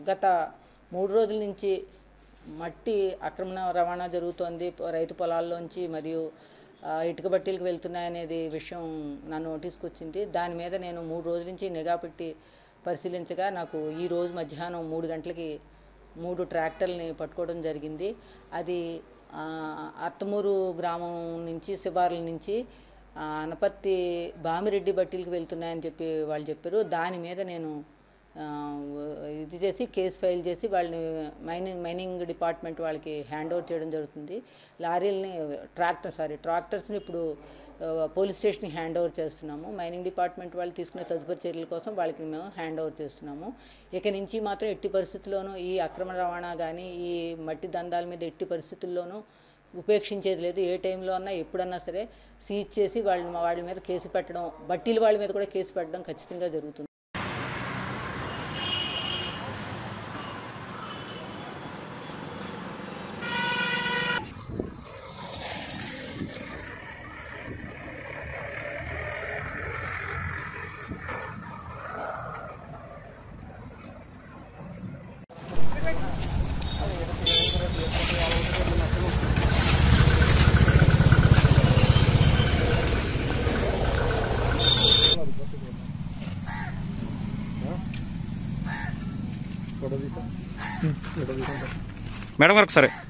గత మూడు రోజుల నుంచి మట్టి అక్రమణ రవాణా జరుగుతోంది ప- రైతు పొలాల్లోంచి మరియు ఆ, ఇటుక బట్టీలకు వెళ్తున్నాయనేది విషయం నా నోటీస్కి వచ్చింది దాని మీద నేను మూడు రోజుల నుంచి నిఘా పెట్టి పరిశీలించగా నాకు ఈ రోజు మధ్యాహ్నం మూడు గంటలకి మూడు ట్రాక్టర్ని పట్టుకోవడం జరిగింది అది ఆ, అత్తమూరు గ్రామం నుంచి శివార్ల నుంచి ఆ, అనపర్తి బామిరెడ్డి బట్టీలకు వెళ్తున్నాయని చెప్పి వాళ్ళు చెప్పారు దాని మీద నేను ఆ, ఇది చేసి కేసు ఫైల్ చేసి వాళ్ళని మైనింగ్ మైనింగ్ డిపార్ట్మెంట్ వాళ్ళకి హ్యాండ్ ఓవర్ చేయడం జరుగుతుంది లారీలని ట్రాక్టర్ సారీ ట్రాక్టర్స్ని ఇప్పుడు ఆ, పోలీస్ స్టేషన్కి హ్యాండ్ ఓవర్ చేస్తున్నాము మైనింగ్ డిపార్ట్మెంట్ వాళ్ళు తీసుకునే తదుపరి చర్యల కోసం వాళ్ళకి మేము హ్యాండ్ ఓవర్ చేస్తున్నాము ఇక నుంచి మాత్రం ఎట్టి పరిస్థితుల్లోనూ ఈ అక్రమ రవాణా కానీ ఈ మట్టి దందాల మీద ఎట్టి పరిస్థితుల్లోనూ ఉపేక్షించేది లేదు ఏ టైంలో అన్నా ఎప్పుడన్నా సరే సీజ్ చేసి వాళ్ళ వాళ్ళ మీద కేసు పెట్టడం బట్టీల వాళ్ళ మీద కూడా కేసు పెట్టడం ఖచ్చితంగా జరుగుతుంది మేడం గారు ఒకసారి